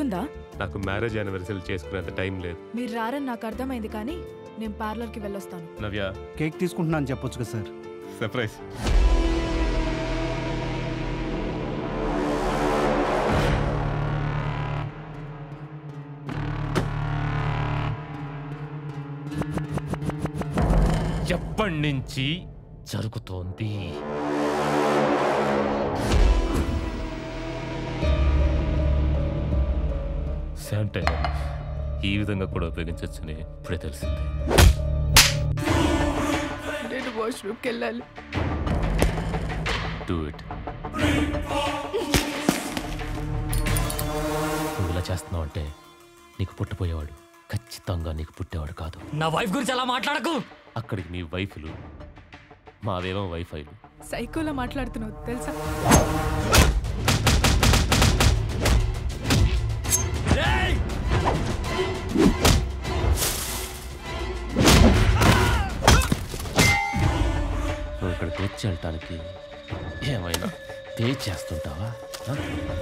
ఉందా నాకు marriage anniversary చేసుకునేంత టైం లేదు మీరు రారని నాకు అర్థమైంది కానీ నేను పార్లర్కి వెళ్ళొస్తాను నవ్య కేక్ తీసుకుంటున్నాను చెప్పొచ్చు కదా సార్ సర్ప్రైజ్ ఎప్పటి నుంచి జరుగుతోంది శానిటైజర్ ఈ విధంగా కూడా ఉపయోగించవచ్చని ఇప్పుడే తెలిసింది నేను వాష్రూమ్కి వెళ్ళాలి డూ ఇట్ నువ్వు ఇలా చేస్తున్నావు అంటే నీకు పుట్టపోయేవాడు ఖచ్చితంగా నీకు పుట్టేవాడు కాదు నా వైఫ్ గురించి అలా మాట్లాడకు అక్కడికి నీ వైఫ్లు మావేమో వైఫైలు సైకోలో మాట్లాడుతున్నావు తెలుసా నువ్వు ఇక్కడికి వచ్చి వెళ్ళటానికి ఏమైనా పే చేస్తుంటావా ఆ?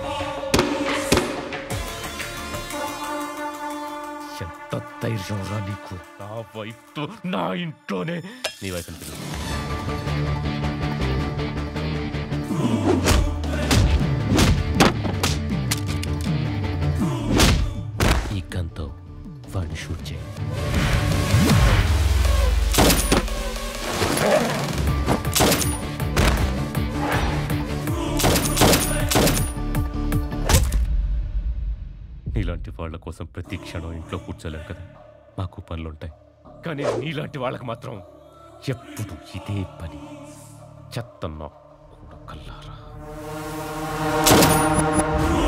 ఎంత ధైర్యంరా నీకు నా వైఫ్తో నా ఇంట్లోనే నీ వైఫ్ అని పిలువు ఈ గన్తో వాడిని షూట్ చేయి నీలాంటి వాళ్ళ కోసం ప్రతి క్షణం ఇంట్లో కూర్చోలేం కదా మాకు పనులుంటాయి కానీ నీలాంటి వాళ్ళకి మాత్రం ఎప్పుడు ఇదే పని చెత్తన్నా కూడా కల్లారా